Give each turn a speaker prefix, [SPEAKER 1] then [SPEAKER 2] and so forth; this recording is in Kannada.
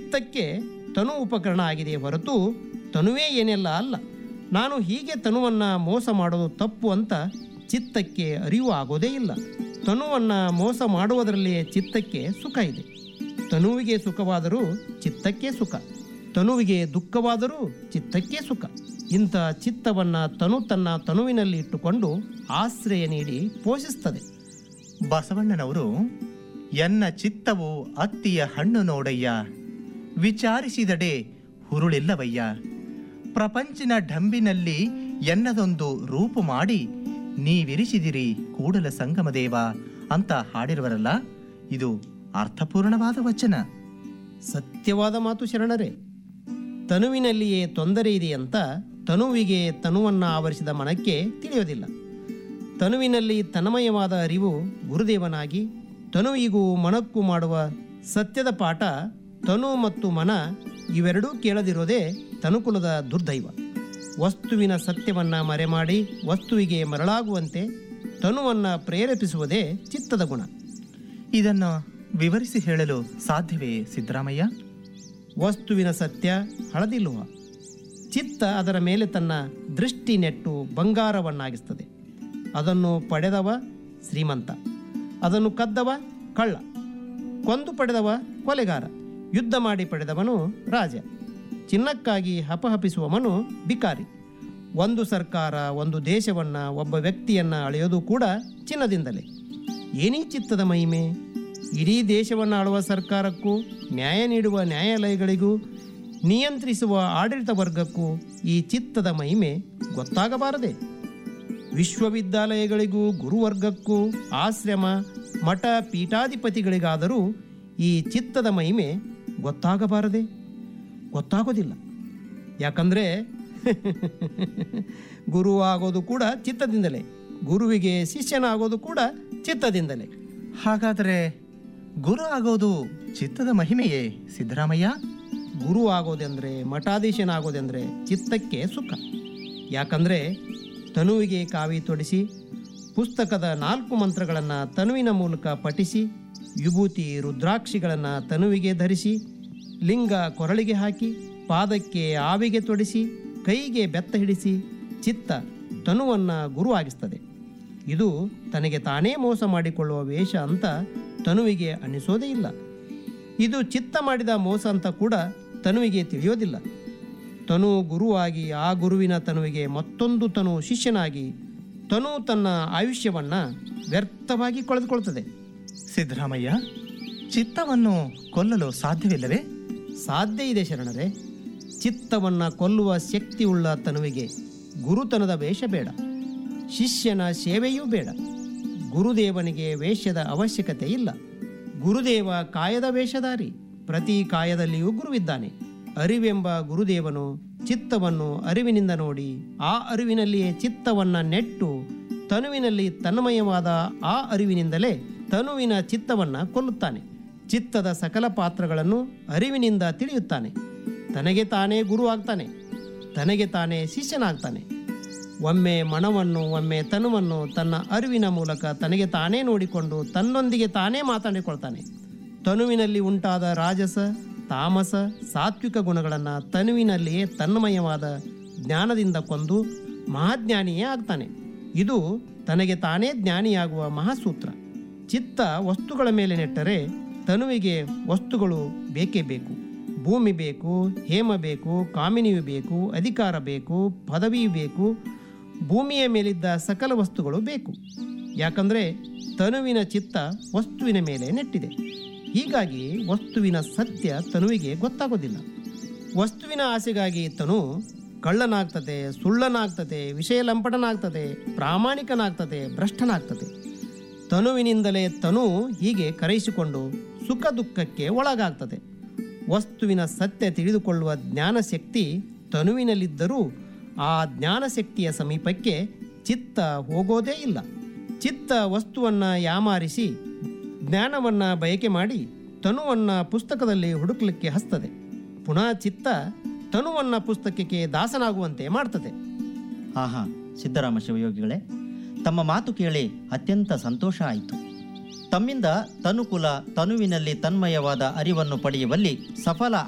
[SPEAKER 1] ಚಿತ್ತಕ್ಕೆ ತನು ಉಪಕರಣ ಆಗಿದೆ ಹೊರತು ತನುವೇ ಏನೆಲ್ಲ ಅಲ್ಲ ನಾನು ಹೀಗೆ ತನುವನ್ನು ಮೋಸ ಮಾಡೋದು ತಪ್ಪು ಅಂತ ಚಿತ್ತಕ್ಕೆ ಅರಿವು ಆಗೋದೇ ಇಲ್ಲ ತನುವನ್ನು ಮೋಸ ಮಾಡುವುದರಲ್ಲಿಯೇ ಚಿತ್ತಕ್ಕೆ ಸುಖ ಇದೆ ತನುವಿಗೆ ಸುಖವಾದರೂ ಚಿತ್ತಕ್ಕೆ ಸುಖ ತನುವಿಗೆ ದುಃಖವಾದರೂ ಚಿತ್ತಕ್ಕೆ ಸುಖ ಇಂಥ ಚಿತ್ತವನ್ನು ತನು ತನ್ನ ತನುವಿನಲ್ಲಿ ಇಟ್ಟುಕೊಂಡು ಆಶ್ರಯ ನೀಡಿ ಪೋಷಿಸ್ತದೆ
[SPEAKER 2] ಬಸವಣ್ಣನವರು ಎನ್ನ ಚಿತ್ತವು ಅತ್ತಿಯ ಹಣ್ಣು ನೋಡಯ್ಯ ವಿಚಾರಿಸಿದಡೆ ಹುರುಳಿಲ್ಲವಯ್ಯ ಪ್ರಪಂಚಿನ ಢಂಬಿನಲ್ಲಿ ಎನ್ನದೊಂದು ರೂಪು ಮಾಡಿ ನೀವಿರಿಸಿದಿರಿ ಕೂಡಲ ಸಂಗಮದೇವ ಅಂತ ಹಾಡಿರುವರಲ್ಲ ಇದು ಅರ್ಥಪೂರ್ಣವಾದ ವಚನ
[SPEAKER 1] ಸತ್ಯವಾದ ಮಾತು ಶರಣರೇ ತನುವಿನಲ್ಲಿಯೇ ತೊಂದರೆ ಇದೆ ಅಂತ ತನುವಿಗೆ ತನುವನ್ನು ಆವರಿಸಿದ ಮನಕ್ಕೆ ತಿಳಿಯೋದಿಲ್ಲ ತನುವಿನಲ್ಲಿ ತನ್ಮಯವಾದ ಅರಿವು ಗುರುದೇವನಾಗಿ ತನುವಿಗೂ ಮನಕ್ಕೂ ಮಾಡುವ ಸತ್ಯದ ಪಾಠ ತನು ಮತ್ತು ಮನ ಇವೆರಡೂ ಕೇಳದಿರೋದೇ ತನುಕುಲದ ದುರ್ದೈವ ವಸ್ತುವಿನ ಸತ್ಯವನ್ನು ಮರೆಮಾಡಿ ವಸ್ತುವಿಗೆ ಮರಳಾಗುವಂತೆ ತನುವನ್ನು ಪ್ರೇರೇಪಿಸುವುದೇ ಚಿತ್ತದ ಗುಣ
[SPEAKER 2] ಇದನ್ನು ವಿವರಿಸಿ ಹೇಳಲು ಸಾಧ್ಯವೇ ಸಿದ್ದರಾಮಯ್ಯ
[SPEAKER 1] ವಸ್ತುವಿನ ಸತ್ಯ ಹಳದಿಲ್ಲುವ ಚಿತ್ತ ಅದರ ಮೇಲೆ ತನ್ನ ದೃಷ್ಟಿ ನೆಟ್ಟು ಬಂಗಾರವನ್ನಾಗಿಸ್ತದೆ ಅದನ್ನು ಪಡೆದವ ಶ್ರೀಮಂತ ಅದನ್ನು ಕದ್ದವ ಕಳ್ಳ ಕೊಂದು ಪಡೆದವ ಕೊಲೆಗಾರ ಯುದ್ಧ ಮಾಡಿ ಪಡೆದವನು ರಾಜ ಚಿನ್ನಕ್ಕಾಗಿ ಹಪಹಪಿಸುವವನು ಬಿಕಾರಿ ಒಂದು ಸರ್ಕಾರ ಒಂದು ದೇಶವನ್ನು ಒಬ್ಬ ವ್ಯಕ್ತಿಯನ್ನು ಅಳೆಯೋದು ಕೂಡ ಚಿನ್ನದಿಂದಲೇ ಏನೀ ಚಿತ್ತದ ಮಹಿಮೆ ಇಡೀ ದೇಶವನ್ನು ಆಳುವ ಸರ್ಕಾರಕ್ಕೂ ನ್ಯಾಯ ನೀಡುವ ನ್ಯಾಯಾಲಯಗಳಿಗೂ ನಿಯಂತ್ರಿಸುವ ಆಡಳಿತ ವರ್ಗಕ್ಕೂ ಈ ಚಿತ್ತದ ಮಹಿಮೆ ಗೊತ್ತಾಗಬಾರದೆ ವಿಶ್ವವಿದ್ಯಾಲಯಗಳಿಗೂ ಗುರುವರ್ಗಕ್ಕೂ ಆಶ್ರಮ ಮಠ ಪೀಠಾಧಿಪತಿಗಳಿಗಾದರೂ ಈ ಚಿತ್ತದ ಮಹಿಮೆ ಗೊತ್ತಾಗಬಾರದೆ ಗೊತ್ತಾಗೋದಿಲ್ಲ ಯಾಕಂದರೆ ಗುರು ಆಗೋದು ಕೂಡ ಚಿತ್ತದಿಂದಲೇ ಗುರುವಿಗೆ ಶಿಷ್ಯನಾಗೋದು ಕೂಡ ಚಿತ್ತದಿಂದಲೇ
[SPEAKER 2] ಹಾಗಾದರೆ ಗುರು ಆಗೋದು ಚಿತ್ತದ ಮಹಿಮೆಯೇ ಸಿದ್ದರಾಮಯ್ಯ
[SPEAKER 1] ಗುರು ಆಗೋದೆಂದರೆ ಮಠಾಧೀಶನಾಗೋದೆಂದರೆ ಚಿತ್ತಕ್ಕೆ ಸುಖ ಯಾಕಂದರೆ ತನುವಿಗೆ ಕಾವಿ ತೊಡಿಸಿ ಪುಸ್ತಕದ ನಾಲ್ಕು ಮಂತ್ರಗಳನ್ನು ತನುವಿನ ಮೂಲಕ ಪಠಿಸಿ ವಿಭೂತಿ ರುದ್ರಾಕ್ಷಿಗಳನ್ನು ತನುವಿಗೆ ಧರಿಸಿ ಲಿಂಗ ಕೊರಳಿಗೆ ಹಾಕಿ ಪಾದಕ್ಕೆ ಆವಿಗೆ ತೊಡಿಸಿ ಕೈಗೆ ಬೆತ್ತ ಹಿಡಿಸಿ ಚಿತ್ತ ತನುವನ್ನು ಗುರು ಆಗಿಸ್ತದೆ ಇದು ತನಗೆ ತಾನೇ ಮೋಸ ಮಾಡಿಕೊಳ್ಳುವ ವೇಷ ಅಂತ ತನುವಿಗೆ ಅನ್ನಿಸೋದೇ ಇಲ್ಲ ಇದು ಚಿತ್ತ ಮಾಡಿದ ಮೋಸ ಅಂತ ಕೂಡ ತನುವಿಗೆ ತಿಳಿಯೋದಿಲ್ಲ ತನು ಗುರುವಾಗಿ ಆ ಗುರುವಿನ ತನುವಿಗೆ ಮತ್ತೊಂದು ತನು ಶಿಷ್ಯನಾಗಿ ತನು ತನ್ನ ಆಯುಷ್ಯವನ್ನು ವ್ಯರ್ಥವಾಗಿ ಕಳೆದುಕೊಳ್ತದೆ
[SPEAKER 2] ಸಿದ್ದರಾಮಯ್ಯ ಚಿತ್ತವನ್ನು ಕೊಲ್ಲಲು ಸಾಧ್ಯವಿಲ್ಲವೇ
[SPEAKER 1] ಸಾಧ್ಯ ಇದೆ ಶರಣರೇ ಚಿತ್ತವನ್ನು ಕೊಲ್ಲುವ ಶಕ್ತಿಯುಳ್ಳ ತನುವಿಗೆ ಗುರುತನದ ವೇಷ ಬೇಡ ಶಿಷ್ಯನ ಸೇವೆಯೂ ಬೇಡ ಗುರುದೇವನಿಗೆ ವೇಷದ ಅವಶ್ಯಕತೆ ಇಲ್ಲ ಗುರುದೇವ ಕಾಯದ ವೇಷಧಾರಿ ಪ್ರತಿ ಕಾಯದಲ್ಲಿಯೂ ಗುರುವಿದ್ದಾನೆ ಅರಿವೆಂಬ ಗುರುದೇವನು ಚಿತ್ತವನ್ನು ಅರಿವಿನಿಂದ ನೋಡಿ ಆ ಅರಿವಿನಲ್ಲಿಯೇ ಚಿತ್ತವನ್ನು ನೆಟ್ಟು ತನುವಿನಲ್ಲಿ ತನ್ಮಯವಾದ ಆ ಅರಿವಿನಿಂದಲೇ ತನುವಿನ ಚಿತ್ತವನ್ನು ಕೊಲ್ಲುತ್ತಾನೆ ಚಿತ್ತದ ಸಕಲ ಪಾತ್ರಗಳನ್ನು ಅರಿವಿನಿಂದ ತಿಳಿಯುತ್ತಾನೆ ತನಗೆ ತಾನೇ ಗುರು ಆಗ್ತಾನೆ ತನಗೆ ತಾನೇ ಶಿಷ್ಯನಾಗ್ತಾನೆ ಒಮ್ಮೆ ಮನವನ್ನು ಒಮ್ಮೆ ತನುವನ್ನು ತನ್ನ ಅರಿವಿನ ಮೂಲಕ ತನಗೆ ತಾನೇ ನೋಡಿಕೊಂಡು ತನ್ನೊಂದಿಗೆ ತಾನೇ ಮಾತಾಡಿಕೊಳ್ತಾನೆ ತನುವಿನಲ್ಲಿ ಉಂಟಾದ ರಾಜಸ ತಾಮಸ ಸಾತ್ವಿಕ ಗುಣಗಳನ್ನು ತನುವಿನಲ್ಲಿಯೇ ತನ್ಮಯವಾದ ಜ್ಞಾನದಿಂದ ಕೊಂದು ಮಹಾಜ್ಞಾನಿಯೇ ಆಗ್ತಾನೆ ಇದು ತನಗೆ ತಾನೇ ಜ್ಞಾನಿಯಾಗುವ ಮಹಾಸೂತ್ರ ಚಿತ್ತ ವಸ್ತುಗಳ ಮೇಲೆ ನೆಟ್ಟರೆ ತನುವಿಗೆ ವಸ್ತುಗಳು ಬೇಕೇ ಬೇಕು ಭೂಮಿ ಬೇಕು ಹೇಮ ಬೇಕು ಕಾಮಿನಿಯು ಬೇಕು ಅಧಿಕಾರ ಬೇಕು ಪದವಿಯು ಬೇಕು ಭೂಮಿಯ ಮೇಲಿದ್ದ ಸಕಲ ವಸ್ತುಗಳು ಬೇಕು ಯಾಕಂದರೆ ತನುವಿನ ಚಿತ್ತ ವಸ್ತುವಿನ ಮೇಲೆ ನೆಟ್ಟಿದೆ ಹೀಗಾಗಿ ವಸ್ತುವಿನ ಸತ್ಯ ತನುವಿಗೆ ಗೊತ್ತಾಗೋದಿಲ್ಲ ವಸ್ತುವಿನ ಆಸೆಗಾಗಿ ತನು ಕಳ್ಳನಾಗ್ತದೆ ಸುಳ್ಳನಾಗ್ತದೆ ವಿಷಯ ಲಂಪಟನಾಗ್ತದೆ ಪ್ರಾಮಾಣಿಕನಾಗ್ತದೆ ಭ್ರಷ್ಟನಾಗ್ತದೆ ತನುವಿನಿಂದಲೇ ತನು ಹೀಗೆ ಕರೆಯಿಸಿಕೊಂಡು ಸುಖ ದುಃಖಕ್ಕೆ ಒಳಗಾಗ್ತದೆ ವಸ್ತುವಿನ ಸತ್ಯ ತಿಳಿದುಕೊಳ್ಳುವ ಜ್ಞಾನಶಕ್ತಿ ತನುವಿನಲ್ಲಿದ್ದರೂ ಆ ಜ್ಞಾನಶಕ್ತಿಯ ಸಮೀಪಕ್ಕೆ ಚಿತ್ತ ಹೋಗೋದೇ ಇಲ್ಲ ಚಿತ್ತ ವಸ್ತುವನ್ನು ಯಾಮಾರಿಸಿ ಜ್ಞಾನವನ್ನು ಬಯಕೆ ಮಾಡಿ ತನುವನ್ನು ಪುಸ್ತಕದಲ್ಲಿ ಹುಡುಕಲಿಕ್ಕೆ ಹಸ್ತದೆ ಪುನಃ ಚಿತ್ತ ತನುವನ್ನು ಪುಸ್ತಕಕ್ಕೆ ದಾಸನಾಗುವಂತೆ ಮಾಡ್ತದೆ
[SPEAKER 3] ಆಹಾ ಸಿದ್ದರಾಮ ಶಿವಯೋಗಿಗಳೇ ತಮ್ಮ ಮಾತು ಕೇಳಿ ಅತ್ಯಂತ ಸಂತೋಷ ಆಯಿತು ತಮ್ಮಿಂದ ತನುಕುಲ ತನುವಿನಲ್ಲಿ ತನ್ಮಯವಾದ ಅರಿವನ್ನು ಪಡೆಯುವಲ್ಲಿ ಸಫಲ